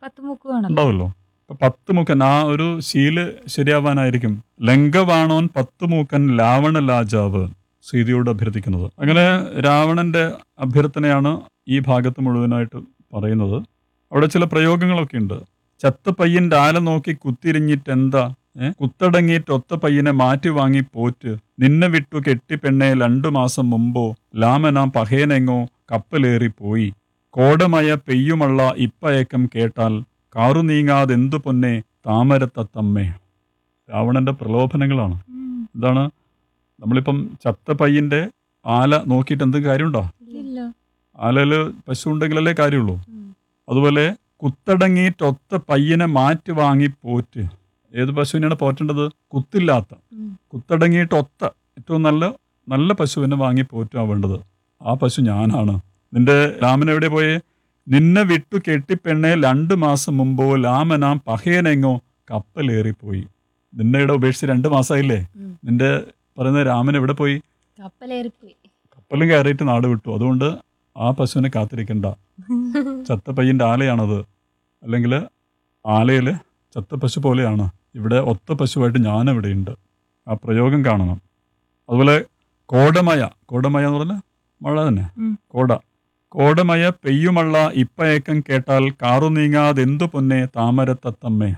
പത്ത് മൂക്ക് വേണം ഉണ്ടാവുമല്ലോ അപ്പൊ പത്ത് മൂക്കൻ ആ ഒരു ശീല് ശരിയാവാനായിരിക്കും ലങ്കവാണോൻ പത്ത് മൂക്കൻ രാവണ രാജാവ് സീതയോട് അഭ്യർത്ഥിക്കുന്നത് അങ്ങനെ രാവണന്റെ അഭ്യർത്ഥനയാണ് ഈ ഭാഗത്ത് മുഴുവനായിട്ട് പറയുന്നത് അവിടെ ചില പ്രയോഗങ്ങളൊക്കെ ഉണ്ട് ചത്ത പയ്യന്റെ ആല നോക്കി കുത്തിരിഞ്ഞിട്ടെന്താ ഏ കുത്തടങ്ങിയിട്ട് ഒത്ത പയ്യനെ മാറ്റി വാങ്ങി പോറ്റ് നിന്നെ വിട്ടു കെട്ടി പെണ്ണെ രണ്ടു മാസം മുമ്പോ ലാമനാം പഹേനെങ്ങോ കപ്പലേറി പോയി കോടമയ പെയ്യുമള്ള ഇപ്പയക്കം കേട്ടാൽ കാറു നീങ്ങാതെന്തു പൊന്നെ താമരത്തത്തമ്മേ രാവണന്റെ പ്രലോഭനങ്ങളാണ് ഉം. ഇതാണ് നമ്മളിപ്പം ചത്ത പയ്യന്റെ ആല നോക്കിയിട്ട് എന്ത് കാര്യമുണ്ടോ ഇല്ല ആലയില് പശു ഉണ്ടെങ്കിലല്ലേ കാര്യമുള്ളൂ ഉം. അതുപോലെ കുത്തടങ്ങിയിട്ടൊത്ത പയ്യനെ മാറ്റി വാങ്ങി പോറ്റ് ഏത് പശുവിനെയാണ് പോറ്റേണ്ടത് കുത്തില്ലാത്ത ഉം. കുത്തടങ്ങിയിട്ട് ഒത്ത ഏറ്റവും നല്ല നല്ല പശുവിനെ വാങ്ങി പോറ്റാ വേണ്ടത് ആ പശു ഞാനാണ് നിന്റെ രാമൻ എവിടെ പോയേ നിന്നെ വിട്ടു കെട്ടിപ്പെണ്ണെ രണ്ട് മാസം മുമ്പോ ലാമനാം പഹയനെങ്ങോ കപ്പലേറിപ്പോയി നിന്നെ ഇവിടെ ഉപേക്ഷിച്ച് രണ്ട് മാസമായില്ലേ ഉം. നിന്റെ പറയുന്ന രാമൻ എവിടെ പോയി കപ്പലേറിപ്പോയി കപ്പലും കയറിയിട്ട് നാട് വിട്ടു അതുകൊണ്ട് ആ പശുവിനെ കാത്തിരിക്കണ്ട ചത്ത പയ്യൻ്റെ ആലയാണത് അല്ലെങ്കിൽ ആലയിൽ ചത്ത പശു പോലെയാണ് ഇവിടെ ഒത്ത പശുവായിട്ട് ഞാനിവിടെ ഉണ്ട് ആ പ്രയോഗം കാണണം അതുപോലെ കോടമയ കോടമയ എന്ന് പറഞ്ഞാൽ മഴ തന്നെ ഉം. കോട കോടമയ പെയ്യുമള്ള ഇപ്പയക്കം കേട്ടാൽ കാറു നീങ്ങാതെന്തു പൊന്നെ താമരത്തത്തമ്മേ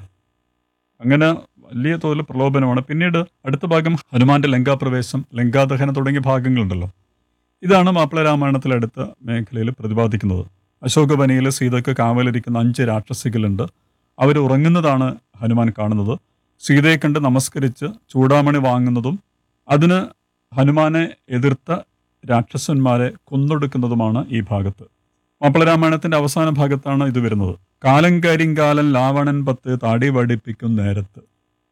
അങ്ങനെ വലിയ തോതിൽ പ്രലോഭനമാണ് പിന്നീട് അടുത്ത ഭാഗം ഹനുമാന്റെ ലങ്കാപ്രവേശം ലങ്കാദഹനം തുടങ്ങിയ ഭാഗങ്ങളുണ്ടല്ലോ ഇതാണ് മാപ്പിള രാമായണത്തിലെ അടുത്ത മേഖലയിൽ പ്രതിപാദിക്കുന്നത് അശോകവനിയിൽ സീതയ്ക്ക് കാവലിരിക്കുന്ന അഞ്ച് രാക്ഷസികളുണ്ട് അവർ ഉറങ്ങുന്നതാണ് ഹനുമാൻ കാണുന്നത് സീതയെ കണ്ട് നമസ്കരിച്ച് ചൂടാമണി വാങ്ങുന്നതും അതിന് ഹനുമാനെ എതിർത്ത രാക്ഷസന്മാരെ കൊന്നൊടുക്കുന്നതുമാണ് ഈ ഭാഗത്ത് മാപ്പിള രാമായണത്തിന്റെ അവസാന ഭാഗത്താണ് ഇത് വരുന്നത് കാലം കരിങ്കാലൻ ലാവണൻ പത്ത് താടി വടിപ്പിക്കും നേരത്ത്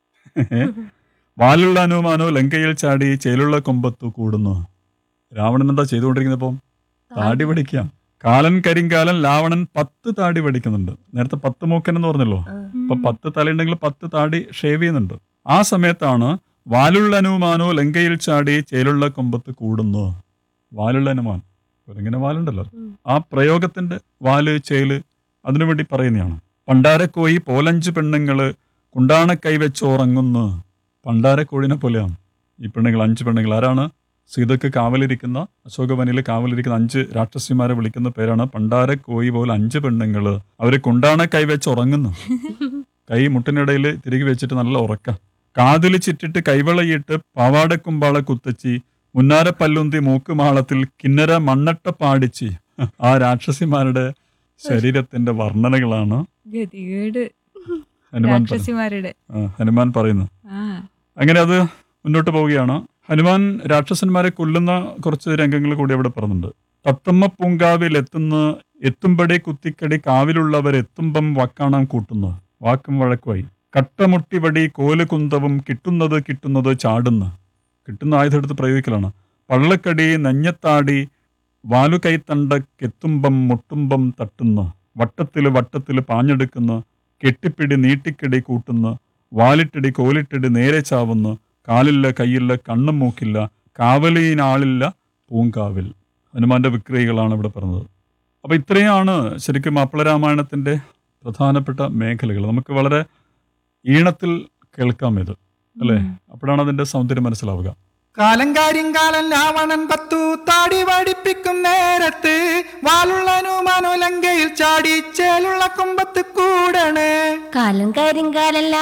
വാലുള്ള അനുമാനോ ലങ്കയിൽ ചാടി ചേലുള്ള കൊമ്പത്തു കൂടുന്നു രാവണൻ എന്താ ചെയ്തുകൊണ്ടിരിക്കുന്നത് ഇപ്പം താടി പഠിക്കാം കാലൻ കരിങ്കാലൻ ലാവണൻ പത്ത് താടി പഠിക്കുന്നുണ്ട് നേരത്തെ പത്ത് മൂക്കൻ എന്ന് പറഞ്ഞല്ലോ അപ്പൊ പത്ത് തലയുണ്ടെങ്കിൽ പത്ത് താടി ഷേവ് ചെയ്യുന്നുണ്ട് ആ സമയത്താണ് വാലുള്ള അനുമാനോ ലങ്കയിൽ ചാടി ചേലുള്ള കൊമ്പത്ത് കൂടുന്നു വാലുള്ള അനുമാൻ ഇങ്ങനെ വാലുണ്ടല്ലോ ഉം. ആ പ്രയോഗത്തിന്റെ വാല് ചേല് അതിനുവേണ്ടി പറയുന്നതാണ് പണ്ടാരക്കോയി പോലഞ്ച് പെണ്ണുങ്ങള് കുണ്ടാണ കൈവച്ച് ഉറങ്ങുന്നു പണ്ടാരക്കോഴിനെ പോലെയാണ് ഈ പെണ്ണുങ്ങൾ അഞ്ച് പെണ്ണുങ്ങൾ ആരാണ് സീതക്ക് കാവലിരിക്കുന്ന അശോകവനിൽ കാവലിരിക്കുന്ന അഞ്ച് രാക്ഷസിമാരെ വിളിക്കുന്ന പേരാണ് പണ്ടാര കോയി പോലെ അഞ്ച് പെണ്ണുങ്ങള് അവര് കുണ്ടാണ കൈവച്ച് ഉറങ്ങുന്നു കൈ മുട്ടിനിടയിൽ തിരികെ വെച്ചിട്ട് നല്ല ഉറക്ക കാതിൽ ചിറ്റിട്ട് കൈവളയിട്ട് പാവാടക്കുമ്പാള കുത്തച്ചി മുന്നാര പല്ലുന്തി മൂക്കുമാളത്തിൽ കിന്നര മണ്ണട്ട പാടിച്ച് ആ രാക്ഷസിമാരുടെ ശരീരത്തിന്റെ വർണ്ണനകളാണ് ഗതികേട് ഹനുമാൻ പറയുന്നത്. രാക്ഷസിമാരുടെ ആ, ഹനുമാൻ പറയുന്നത് ആ അങ്ങനെ അത് മുന്നോട്ട് പോവുകയാണ് ഹനുമാൻ രാക്ഷസന്മാരെ കൊല്ലുന്ന കുറച്ച് രംഗങ്ങൾ കൂടി അവിടെ പറഞ്ഞിട്ടുണ്ട് തത്തമ്മ പൂങ്കാവിൽ എത്തുന്ന എത്തുമ്പടി കുത്തിക്കടി കാവിലുള്ളവർ എത്തുമ്പം വാക്കാണാം കൂട്ടുന്നു വാക്കും വഴക്കുമായി കട്ടമുട്ടി വടി കോല് കുന്തവും കിട്ടുന്നത് കിട്ടുന്നത് ചാടുന്ന കിട്ടുന്ന ആയുധം എടുത്ത് പ്രയോഗിക്കലാണ് പള്ളക്കടി നെഞ്ഞത്താടി വാലുകൈത്തണ്ടക്കെത്തുമ്പം മുട്ടുമ്പം തട്ടുന്നു വട്ടത്തില് വട്ടത്തില് പാഞ്ഞെടുക്കുന്നു കെട്ടിപ്പിടി നീട്ടിക്കടി കൂട്ടുന്നു വാലിട്ടടി കോലിട്ടടി നേരെ ചാവുന്നു കാലില്ല കയ്യില്ല കണ്ണും മൂക്കില്ല കാവലീനാളില്ല പൂങ്കാവിൽ ഹനുമാന്റെ വിക്രിയകളാണ് ഇവിടെ പറഞ്ഞത് അപ്പൊ ഇത്രയാണ് ശരിക്കും മാപ്പിള രാമായണത്തിന്റെ പ്രധാനപ്പെട്ട മേഖലകൾ നമുക്ക് വളരെ ഈണത്തിൽ കേൾക്കാം ഇത് അല്ലേ അപ്പോഴാണ് അതിന്റെ സൗന്ദര്യം മനസ്സിലാവുക കാലം കാര്യങ്കാലൻ രാവണൻ പത്തു താടി വടിപ്പിക്കും നേരത്ത് വാലുള്ള അനുമാനോ ലങ്കയിൽ ചാടി ചേലുള്ള കൊമ്പത്ത് കൂടണേ കാലം കരിങ്കാലല്ല